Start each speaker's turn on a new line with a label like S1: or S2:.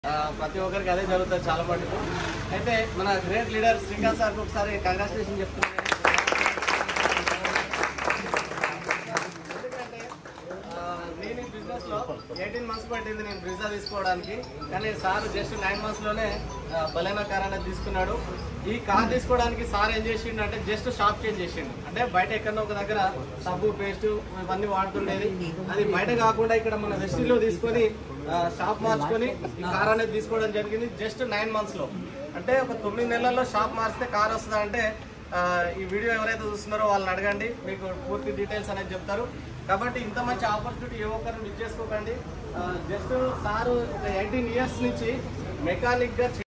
S1: ఆ, ప్రతి ఒక్కరికి అదే జరుగుతుంది చాలా మటుకు అయితే మన గ్రేట్ లీడర్ శ్రీకాంత్ సార్కి ఒకసారి కంగ్రాచులేషన్ చెప్తున్నాను ఎందుకంటే ఆ, నేను ఈ బిజినెస్ లో ఎయిటీన్ మంత్స్ పట్టింది నేను బ్రిజా తీసుకోవడానికి కానీ సార్ జస్ట్ నైన్ మంత్స్ లోనే ఆ, బలేనో కార్ అనేది తీసుకున్నాడు ఈ కార్ తీసుకోవడానికి సార్ ఏం చేసిండు అంటే జస్ట్ షాప్ చేంజ్ చేసిండు అంటే బయట ఎక్కడో ఒక దగ్గర సబ్బు పేస్ట్ ఇవన్నీ వాడుతుండేది అది బయట కాకుండా ఇక్కడ మన వెస్టిలో తీసుకొని ఆ, షాప్ మార్చుకొని ఈ కార్ అనేది తీసుకోవడం జరిగింది జస్ట్ నైన్ మంత్స్ లో అంటే ఒక తొమ్మిది నెలల్లో షాప్ మారిస్తే కార్ వస్తుందా అంటే ఆ, ఈ వీడియో ఎవరైతే చూస్తున్నారో వాళ్ళని అడగండి మీకు పూర్తి డీటెయిల్స్ అనేది చెప్తారు కాబట్టి ఇంత మంచి ఆపర్చునిటీ ఏ ఒక్కరు మిస్ చేసుకోకండి జస్ట్ సారు ఒక ఎయిటీన్ ఇయర్స్ నుంచి మెకానిక్ గా